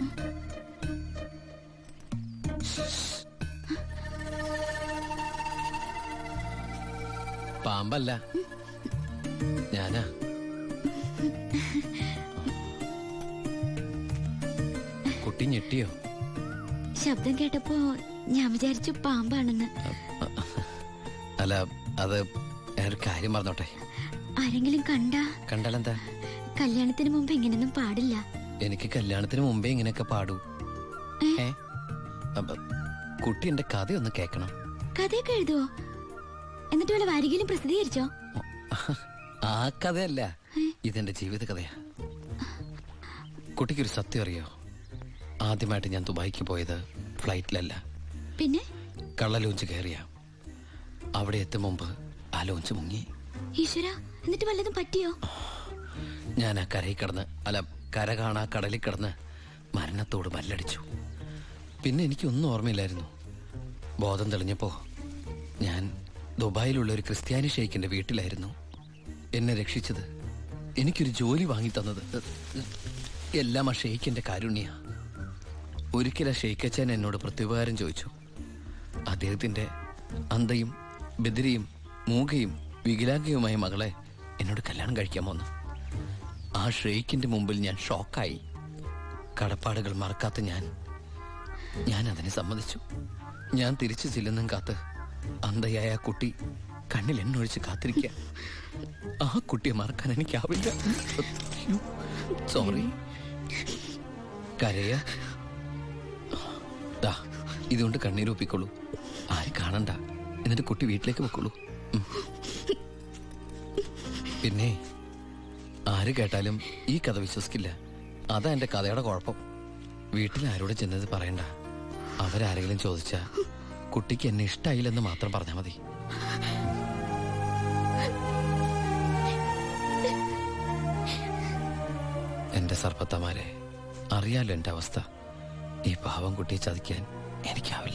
പാമ്പല്ല ഞാനാ കുട്ടി ഞെട്ടിയോ ശബ്ദം കേട്ടപ്പോ ഞാൻ വിചാരിച്ചു പാമ്പാണെന്ന് അല്ല അത് ഞാനൊരു കാര്യം പറഞ്ഞോട്ടെ ആരെങ്കിലും കണ്ടാ കണ്ടാലെന്താ കല്യാണത്തിന് മുമ്പ് ഇങ്ങനെയൊന്നും പാടില്ല എനിക്ക് കല്യാണത്തിന് മുമ്പേ ഇങ്ങനെയൊക്കെ പാടൂ ഏ അപ്പൊ കുട്ടി എന്റെ കഥയൊന്ന് കേക്കണം കഥയൊക്കെ എഴുതുവോ എന്നിട്ട് വല്ല വാരികയിലും പ്രസിദ്ധീകരിച്ചോ ആ കഥയല്ല ഇതെന്റെ ജീവിത കഥയാ കുട്ടിക്കൊരു സത്യം അറിയോ ആദ്യമായിട്ട് ഞാൻ ദുബായിക്ക് പോയത് ഫ്ലൈറ്റിലല്ല പിന്നെ കള്ള ലോഞ്ച് കയറിയ അവിടെ എത്തും മുമ്പ് ആ ലോഞ്ച് മുങ്ങി ഈശ്വര എന്നിട്ട് വല്ലതും പറ്റിയോ ഞാൻ ആ കരയിൽ കിടന്ന് അല്ല കര കാണാ കടലിൽ കിടന്ന് മരണത്തോട് മല്ലടിച്ചു പിന്നെ എനിക്കൊന്നും ഓർമ്മയില്ലായിരുന്നു ബോധം തെളിഞ്ഞപ്പോ ഞാൻ ദുബായിലുള്ള ഒരു ക്രിസ്ത്യാനി ഷെയ്ഖിന്റെ വീട്ടിലായിരുന്നു എന്നെ രക്ഷിച്ചത് എനിക്കൊരു ജോലി വാങ്ങി തന്നത് എല്ലാം ആ ഷെയ്ഖിന്റെ കാരുണ്യ ഒരിക്കൽ ആ ഷെയ്ഖച്ചൻ എന്നോട് പ്രത്യുപകാരം ചോദിച്ചു അദ്ദേഹത്തിന്റെ അന്തയും ബദിരിയും മൂകയും വികലാംഗയുമായ മകളെ എന്നോട് കല്യാണം കഴിക്കാമോന്ന് ആ ഷെയ്ഖിന്റെ മുമ്പിൽ ഞാൻ ഷോക്കായി കടപ്പാടുകൾ മറക്കാത്ത ഞാൻ ഞാൻ അതിനെ സമ്മതിച്ചു ഞാൻ തിരിച്ചു ചെല്ലുന്നും കാത്ത് അന്ധയായ ആ കുട്ടി കണ്ണിൽ എണ്ണൊഴിച്ച് കാത്തിരിക്കുക ആ കുട്ടിയെ മറക്കാൻ എനിക്കാവില്ല സോറി കരയ ദാ ഇതുകൊണ്ട് കണ്ണീരൊപ്പിക്കോളൂ ആരും കാണണ്ട എന്നിട്ട് കുട്ടി വീട്ടിലേക്ക് വെക്കോളൂ ഉം. പിന്നെ ആര് കേട്ടാലും ഈ കഥ വിശ്വസിക്കില്ല അതാ എന്റെ കഥയുടെ കുഴപ്പം വീട്ടിൽ ആരോട് ചെന്നത് പറയണ്ട അവരാരെങ്കിലും ചോദിച്ചാ കുട്ടിക്ക് എന്നെ ഇഷ്ടായില്ലെന്ന് മാത്രം പറഞ്ഞാൽ മതി എന്റെ സർപ്പത്തമാരെ അറിയാലോ എന്റെ അവസ്ഥ ഈ പാവം കുട്ടിയെ ചതിക്കാൻ എനിക്കാവില്ല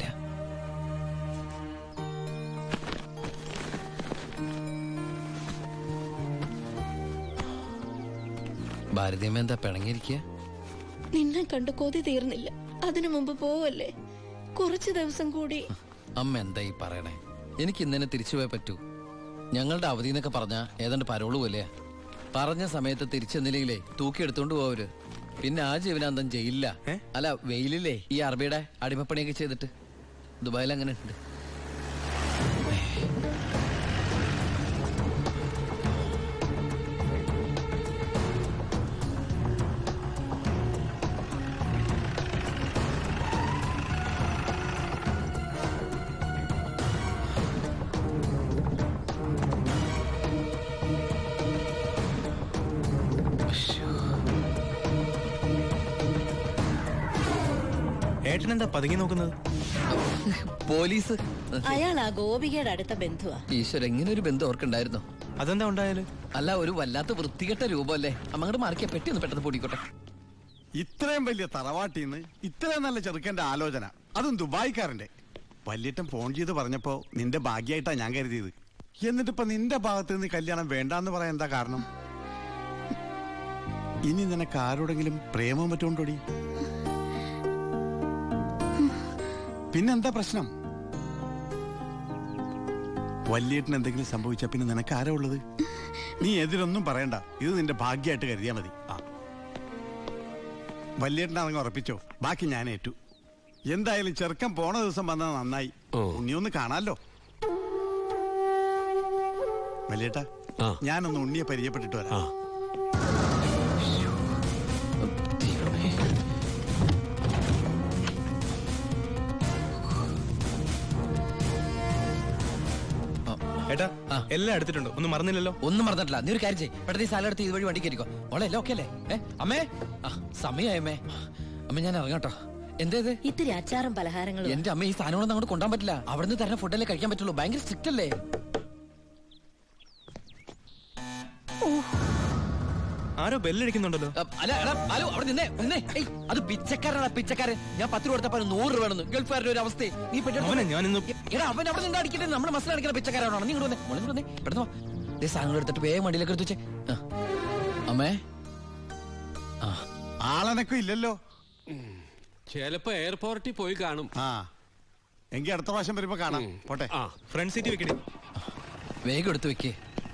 ഭാരതീയമ്മ എന്താ പിണങ്ങിയിരിക്കുക നിന്നെ കണ്ട് കൊതി തീർന്നില്ല അതിനു മുമ്പ് പോവല്ലേ കുറച്ചു ദിവസം കൂടി അമ്മ എന്താ ഈ പറയണേ എനിക്ക് ഇന്നെ തിരിച്ചു പോയേ പറ്റൂ ഞങ്ങളുടെ അവധി എന്നൊക്കെ പറഞ്ഞ ഏതാണ്ട് പരോള് പോലെയാ പറഞ്ഞ സമയത്ത് തിരിച്ചെന്നില്ലെങ്കിലേ തൂക്കി എടുത്തോണ്ട് പോവര് പിന്നെ ആ ജീവനാന്തം ജയിലില്ല അല്ല വെയിലില്ലേ ഈ അറബിയുടെ അടിമപ്പണിയൊക്കെ ചെയ്തിട്ട് ദുബായിൽ അങ്ങനെ ഉണ്ട് ഏട്ടൻ എന്താ പതുങ്ങി നോക്കുന്നത് പോലീസ് അയാൾ ആ ഗോപികയുടെ അടുത്ത ബന്ധുവാ ഈശ്വര എങ്ങനെ ഒരു ബന്ധം ഓർക്കുണ്ടായിരുന്നോ അതെന്താ ഉണ്ടായാല് അല്ല ഒരു വല്ലാത്ത വൃത്തികെട്ട രൂപമല്ലേ അമ്മങ്ങോട്ട് മാറിക്കാ പെട്ടി ഒന്ന് പെട്ടെന്ന് പൊടിക്കോട്ടെ ഇത്രയും വലിയ തറവാട്ടിന്ന് ഇത്രയും നല്ല ചെറുക്കന്റെ ആലോചന അതും ദുബായിക്കാരന്റെ വല്യേട്ടൻ ഫോൺ ചെയ്ത് പറഞ്ഞപ്പോ നിന്റെ ഭാഗ്യായിട്ടാ ഞാൻ കരുതിയത് എന്നിട്ടിപ്പോ നിന്റെ ഭാഗത്ത് നിന്ന് കല്യാണം വേണ്ടാന്ന് പറയാൻ എന്താ കാരണം ഇനി നിനക്ക് ആരോടെങ്കിലും പ്രേമം പറ്റുകൊണ്ടോടി പിന്നെന്താ പ്രശ്നം വല്യേട്ടന് എന്തെങ്കിലും സംഭവിച്ച പിന്നെ നിനക്ക് ആരാ ഉള്ളത് നീ എതിരൊന്നും പറയണ്ട ഇത് നിന്റെ ഭാഗ്യമായിട്ട് കരുതിയാ മതി ആ വല്യേട്ടനാണെങ്കിൽ ഉറപ്പിച്ചോ ബാക്കി ഞാൻ ഏറ്റു എന്തായാലും ചെറുക്കൻ പോണ ദിവസം വന്നാൽ നന്നായി ഉണ്ണി ഒന്ന് കാണാലോ വല്യേട്ടാ ഞാനൊന്ന് ഉണ്ണിയെ പരിചയപ്പെട്ടിട്ട് വരാം ഏട്ടാ എല്ലാം എടുത്തിട്ടുണ്ടോ ഒന്നും മറന്നില്ലല്ലോ ഒന്നും മറന്നിട്ടില്ല നീ ഒരു കാര്യം ചെയ്യ് പെട്ടെന്ന് ഈ സ്ഥലം എടുത്ത് ഇതുവഴി വണ്ടി കയറിക്കോ മോളെ എല്ലാം ഓക്കെ അല്ലേ ഏ അമ്മേ ആ സമയമായി അമ്മേ അമ്മ ഞാൻ ഇറങ്ങാട്ടോ എന്താ ഇത് ഇത്തിരി അച്ചാറും പലഹാരങ്ങളും എന്റെ അമ്മ ഈ സാധനങ്ങളൊന്നും അങ്ങോട്ട് കൊണ്ടാൻ പറ്റില്ല അവിടുന്ന് തരുന്ന ഫുഡല്ലേ കഴിക്കാൻ പറ്റുള്ളൂ ഭയങ്കര സ്ട്രിക്റ്റ് അല്ലേ ആരോ ബെല്ലടിക്കുന്നുണ്ടല്ലോ അ, അല്ല എടാ ഹലോ അവിടെ നിന്നേ നിന്നേ ഏയ് അത് പിച്ചക്കാരനാ പിച്ചക്കാരൻ ഞാൻ പത്ത് രൂപ കൊടുത്തപ്പോ അവന് നൂറ് രൂപ വേണമെന്ന് ഗൾഫുകാരുടെ ഒരു അവസ്ഥ നീ പെട്ടെന്ന് അവനെ ഞാനിന്ന് എടാ അവൻ അവിടെ നിന്ന് അടിക്കട്ടെ നമ്മുടെ മസിൽ അടിക്കുന്ന പിച്ചക്കാരാണോ നീ ഇങ്ങോട്ട് വന്നേ മോളെ ഇങ്ങോട്ട് വന്നേ പെട്ടെന്ന് വാ ദേ സാധനങ്ങൾ എടുത്തിട്ട് വേഗം വണ്ടിയിലേക്ക് എടുത്ത് വെച്ചേ ആ. അമ്മേ ആ ആളനക്കം ഇല്ലല്ലോ ചിലപ്പോ എയർപോർട്ടിൽ പോയി കാണും ആ എങ്കി അടുത്ത പ്രാവശ്യം വരുമ്പോ കാണാം പോട്ടെ ആ ഫ്രണ്ട് സീറ്റ് വെക്കണേ വേഗം എടുത്ത് വെക്കേ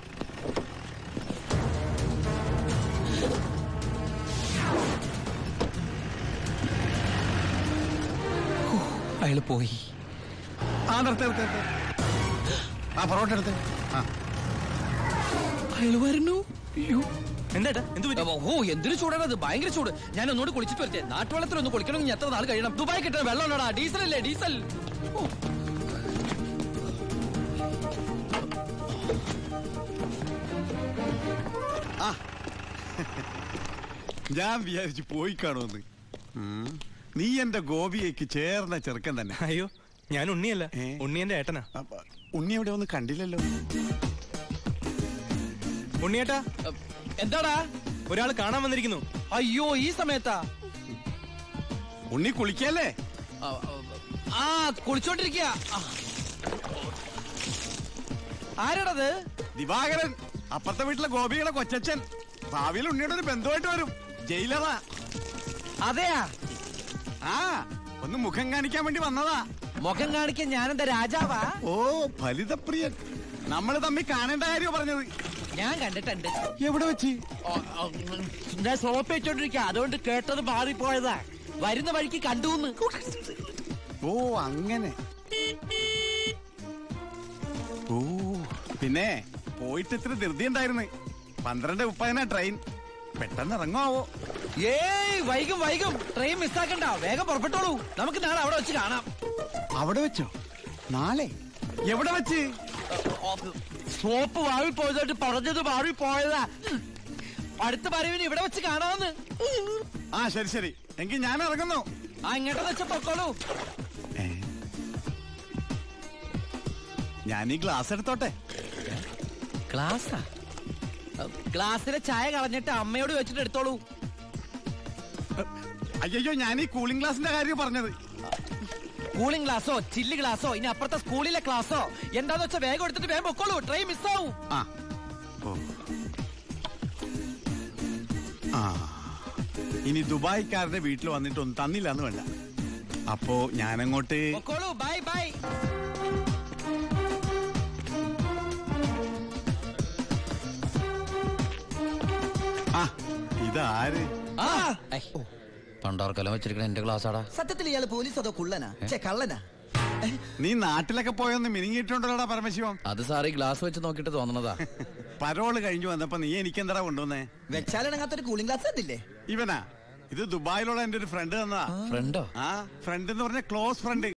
അയാള് പോയി ആ നിർത്ത് നിർത്ത് നിർത്ത്. ആ പൊറോട്ട എടുത്ത് ആ അയാള് വരുന്നു അയ്യോ എന്താ എന്ത് പറ്റി ഓ എന്തൊരു ചൂടാണ് അത് ഭയങ്കര ചൂട് ഞാൻ ഒന്നുകൂടി കുളിച്ചിട്ട് വരട്ടെ നാട്ടുവെള്ളത്തിൽ ഒന്ന് കുളിക്കണമെങ്കിൽ എത്ര നാൾ കഴിയണം ദുബായ് കിട്ടുന്ന വെള്ളം ഉണ്ടോടാ ഡീസൽ അല്ലേ ഡീസൽ ഓ. ഞാൻ വിചാരിച്ചു പോയി കാണുമെന്ന് ഉം. നീ എന്റെ ഗോപിയേക്ക് ചേർന്ന ചെറുക്കൻ തന്നെ അയ്യോ ഞാൻ ഉണ്ണിയല്ല ഏ? ഉണ്ണി എന്റെ ഏട്ടനാ അപ്പ, ഉണ്ണി എവിടെ ഒന്നും കണ്ടില്ലല്ലോ ഉണ്ണിയേട്ടാ എന്താടാ ഒരാൾ കാണാൻ വന്നിരിക്കുന്നു അയ്യോ ഈ സമയത്താ ഉണ്ണി കുളിക്കല്ലേ ആ, ആ കുളിച്ചോണ്ടിരിക്കുക ആരാടത് ദിവാകരൻ അപ്പുറത്തെ വീട്ടിലെ ഗോപിയുടെ കൊച്ചച്ഛൻ ഭാവിയിൽ ഉണ്ണിയുടെ ഒരു ബന്ധുവായിട്ട് വരും ജയിലറാ അതെയാ ആ ഒന്ന് മുഖം കാണിക്കാൻ വേണ്ടി വന്നതാ മുഖം കാണിക്കാൻ ഞാനെന്താ രാജാവാ ഓ ഫലിതപ്രിയൻ നമ്മൾ തമ്മിൽ കാണേണ്ട കാര്യം പറഞ്ഞത് ഞാൻ കണ്ടിട്ടുണ്ട് എവിടെ വെച്ച് ഞാൻ സോപ്പ് വെച്ചോണ്ടിരിക്കുക അതുകൊണ്ട് കേട്ടത് മാറിപ്പോയതാ വരുന്ന വഴിക്ക് കണ്ടുന്ന് ഓ അങ്ങനെ ഓ പിന്നെ പോയിട്ട് ഇത്ര ധൃതി ഉണ്ടായിരുന്നു പന്ത്രണ്ട് മുപ്പതിനാ ട്രെയിൻ പെട്ടെന്ന് ഇറങ്ങുമാവോ ഏയ് വൈകും വൈകും ട്രെയിൻ മിസ്സാക്കണ്ട വേഗം പുറപ്പെട്ടോളൂ നമുക്ക് നാളെ അവിടെ വെച്ച് കാണാം അവിടെ വെച്ചോ നാളെ എവിടെ വെച്ച് സോപ്പ് വാങ്ങി പോയതായിട്ട് പറഞ്ഞത് മാറി പോയതാ അടുത്ത വരവിന് ഇവിടെ വെച്ച് കാണാമെന്ന് ആ ശരി ശരി എങ്കിൽ ഞാൻ ഇറങ്ങുന്നു ആ ഇങ്ങോട്ടെന്ന് വെച്ച പൊക്കോളൂ ഏ? ഞാൻ ഈ ഗ്ലാസ് എടുത്തോട്ടെ ഗ്ലാസ്സാ ഗ്ലാസ്സിലെ ചായ കളഞ്ഞിട്ട് അമ്മയോട് വെച്ചിട്ട് എടുത്തോളൂ അയ്യോ ഞാൻ ഈ കൂളിംഗ് ഗ്ലാസിന്റെ കാര്യം പറഞ്ഞത് കൂളിംഗ് ഗ്ലാസോ ചില്ല് ഗ്ലാസോ ഇനി അപ്പുറത്തെ സ്കൂളിലെ ക്ലാസ്സോ എന്താന്ന് വെച്ചാൽ വേഗം എടുത്തിട്ട് വേഗം പൊക്കോളൂ ട്രെയിൻ മിസ്സാവും ആ ഓ ആ ഇനി ദുബായിക്കാരുടെ വീട്ടിൽ വന്നിട്ടൊന്നും തന്നില്ല എന്ന് വേണ്ട അപ്പോ ഞാനങ്ങോട്ട് പൊക്കോളൂ ബൈ ബൈ ആ ഇതാര് ആ പണ്ടാർക്കലം വെച്ചിരിക്കണ എന്റെ ക്ലാസ് ആടാ സത്യത്തിൽ ഇയാള് പോലീസ് അതോ കുള്ളനാ ചേ കള്ളനാ നീ നാട്ടിലൊക്കെ പോയൊന്ന് മിനിങ്ങിയിട്ടുണ്ടല്ലോടാ പരമശിവം അത് സാറി ഗ്ലാസ് വെച്ച് നോക്കിട്ട് തോന്നണതാ പരോള് കഴിഞ്ഞു വന്നപ്പോ നീ എനിക്കെന്താ കൊണ്ടുവന്നേ വെച്ചാലിണങ്ങാത്തൊരു കൂളിംഗ് ഗ്ലാസ് തന്നില്ലേ ഇവനാ ഇത് ദുബായിലുള്ള എന്റെ ഒരു ഫ്രണ്ട് തന്നതാ ഫ്രണ്ടോ ആ ഫ്രണ്ട് എന്ന് പറഞ്ഞ ക്ലോസ് ഫ്രണ്ട്